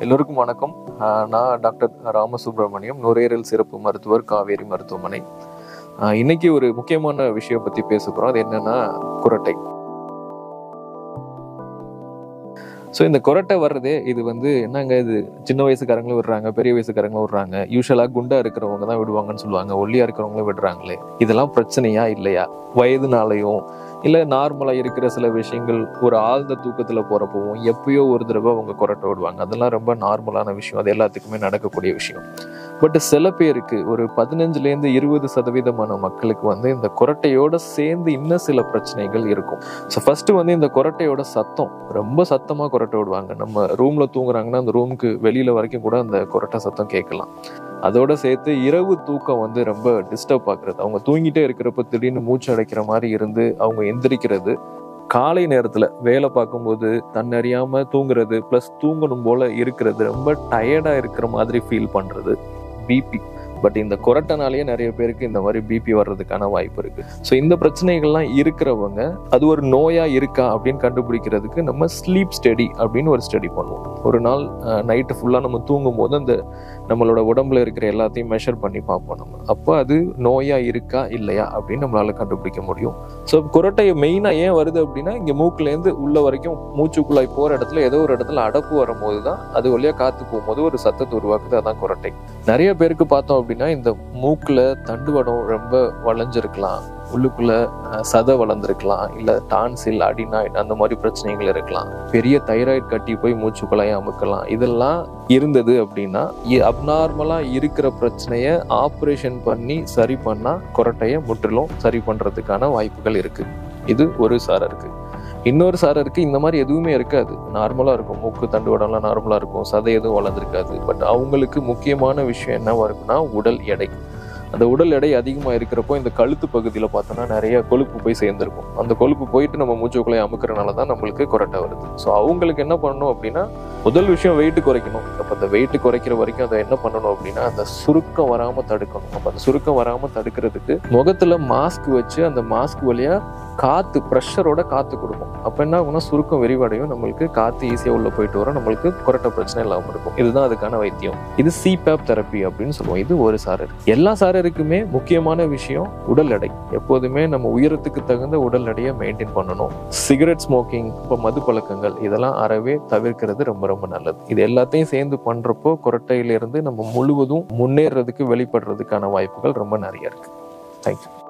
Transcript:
எல்லோருக்கும் வணக்கம் ஆஹ் நான் டாக்டர் ராமசுப்ரமணியம் நுரையீரல் சிறப்பு மருத்துவர் காவேரி மருத்துவமனை ஆஹ் இன்னைக்கு ஒரு முக்கியமான விஷயம் பத்தி பேச போறோம் அது என்னன்னா குரட்டை ஸோ இந்த குரட்டை வர்றதே இது வந்து என்னங்க இது சின்ன வயசுக்காரங்களும் விடுறாங்க பெரிய வயசுக்காரங்களும் விடுறாங்க யூஸ்வலாக குண்டா இருக்கிறவங்க தான் விடுவாங்கன்னு சொல்லுவாங்க ஒல்லியா இருக்கிறவங்களும் விடுறாங்களே இதெல்லாம் பிரச்சனையா இல்லையா வயதுனாலையும் இல்லை நார்மலாக இருக்கிற சில விஷயங்கள் ஒரு ஆழ்ந்த தூக்கத்தில் போகிறப்பவும் எப்பயோ ஒரு தடவை அவங்க குரட்டை விடுவாங்க அதெல்லாம் ரொம்ப நார்மலான விஷயம் அது எல்லாத்துக்குமே நடக்கக்கூடிய விஷயம் பட் சில பேருக்கு ஒரு பதினஞ்சுலேருந்து இருபது சதவீதமான மக்களுக்கு வந்து இந்த குரட்டையோட சேர்ந்து இன்னும் சில பிரச்சனைகள் இருக்கும் ஸோ ஃபர்ஸ்ட் வந்து இந்த குரட்டையோட சத்தம் ரொம்ப சத்தமாக குரட்டை விடுவாங்க நம்ம ரூம்ல தூங்குறாங்கன்னா அந்த ரூமுக்கு வெளியில வரைக்கும் கூட அந்த குரட்டை சத்தம் கேட்கலாம் அதோட சேர்த்து இரவு தூக்கம் வந்து ரொம்ப டிஸ்டர்ப் ஆகுறது அவங்க தூங்கிட்டே இருக்கிறப்ப திடீர்னு மூச்சு அடைக்கிற மாதிரி இருந்து அவங்க எந்திரிக்கிறது காலை நேரத்துல வேலை பார்க்கும்போது தன்னறியாம தூங்குறது ப்ளஸ் தூங்கணும் போல இருக்கிறது ரொம்ப டயர்டா இருக்கிற மாதிரி ஃபீல் பண்றது பிபி பட் இந்த கொரட்டனாலேயே நிறைய பேருக்கு இந்த மாதிரி பிபி வர்றதுக்கான வாய்ப்பு இருக்கு ஸோ இந்த பிரச்சனைகள்லாம் இருக்கிறவங்க அது ஒரு நோயா இருக்கா அப்படின்னு கண்டுபிடிக்கிறதுக்கு நம்ம ஸ்லீப் ஸ்டடி அப்படின்னு ஒரு ஸ்டடி பண்ணுவோம் ஒரு நாள் நைட்டு ஃபுல்லாக நம்ம தூங்கும் போது அந்த நம்மளோட உடம்புல இருக்கிற எல்லாத்தையும் மெஷர் பண்ணி பார்ப்போம் நம்ம அப்போ அது நோயா இருக்கா இல்லையா அப்படின்னு நம்மளால கண்டுபிடிக்க முடியும் ஸோ குரட்டை மெயினாக ஏன் வருது அப்படின்னா இங்கே மூக்குலேருந்து உள்ள வரைக்கும் மூச்சுக்குள்ளாய் போகிற இடத்துல ஏதோ ஒரு இடத்துல அடப்பு வரும்போது தான் அது வழியாக காற்று போகும்போது ஒரு சத்தத்தை உருவாக்குது அதான் குரட்டை நிறைய பேருக்கு பார்த்தோம் அப்படின்னா இந்த மூக்கில் தண்டுவடம் ரொம்ப வளைஞ்சிருக்கலாம் உள்ளுக்குள்ள அஹ், சதை வளர்ந்துருக்கலாம் இல்லை டான்சில் அடினாய்ட் அந்த மாதிரி பிரச்சனைகள் இருக்கலாம் பெரிய தைராய்டு கட்டி போய் மூச்சுக்குள்ளாய அமுக்கலாம் இதெல்லாம் இருந்தது அப்படின்னா அப்நார்மலா இருக்கிற பிரச்சனைய ஆப்ரேஷன் பண்ணி சரி பண்ணா குரட்டைய முற்றிலும் சரி பண்றதுக்கான வாய்ப்புகள் இருக்கு இது ஒரு சாரருக்கு இன்னொரு சாரருக்கு இந்த மாதிரி எதுவுமே இருக்காது நார்மலா இருக்கும் மூக்கு தண்டு உடம்லாம் நார்மலா இருக்கும் சதை எதுவும் வளர்ந்துருக்காது பட் அவங்களுக்கு முக்கியமான விஷயம் என்னவா இருக்குன்னா உடல் எடை அந்த உடல் எடை அதிகமாக இருக்கிறப்போ இந்த கழுத்து பகுதியில் பார்த்தோன்னா நிறைய கொழுப்பு போய் சேர்ந்துருக்கும் அந்த கொழுப்பு போயிட்டு நம்ம மூச்சுக்குள்ளே அமுக்கிறனால தான் நம்மளுக்கு கொரட்டை வருது ஸோ அவங்களுக்கு என்ன பண்ணணும் அப்படின்னா முதல் விஷயம் வெயிட் குறைக்கணும் அப்போ அந்த வெயிட் குறைக்கிற வரைக்கும் அதை என்ன பண்ணணும் அப்படின்னா அந்த சுருக்கம் வராமல் தடுக்கணும் அப்போ அந்த சுருக்கம் வராமல் தடுக்கிறதுக்கு முகத்தில் மாஸ்க் வச்சு அந்த மாஸ்க் வழியா காத்து ப்ரெஷரோட காத்து கொடுக்கும் அப்போ என்ன ஆகும்னா சுருக்கம் விரிவடையும் நம்மளுக்கு காத்து ஈஸியாக உள்ள போயிட்டு வரும் நம்மளுக்கு கொரட்டை பிரச்சனை இல்லாமல் இருக்கும் இதுதான் அதுக்கான வைத்தியம் இது சிபேப் தெரப்பி அப்படின்னு சொல்லுவோம் இது ஒரு சாரர் எல்லா சாரருக்குமே முக்கியமான விஷயம் உடல் எடை எப்போதுமே நம்ம உயரத்துக்கு தகுந்த உடல் எடையை மெயின்டைன் பண்ணணும் சிகரெட் ஸ்மோக்கிங் இப்போ மது பழக்கங்கள் இதெல்லாம் அறவே தவிர்க்கிறது ரொம்ப ரொம்ப நல்லது இது எல்லாத்தையும் சேர்ந்து பண்றப்போ கொரட்டையிலிருந்து நம்ம முழுவதும் முன்னேறதுக்கு வெளிப்படுறதுக்கான வாய்ப்புகள் ரொம்ப நிறைய இருக்கு தேங்க்யூ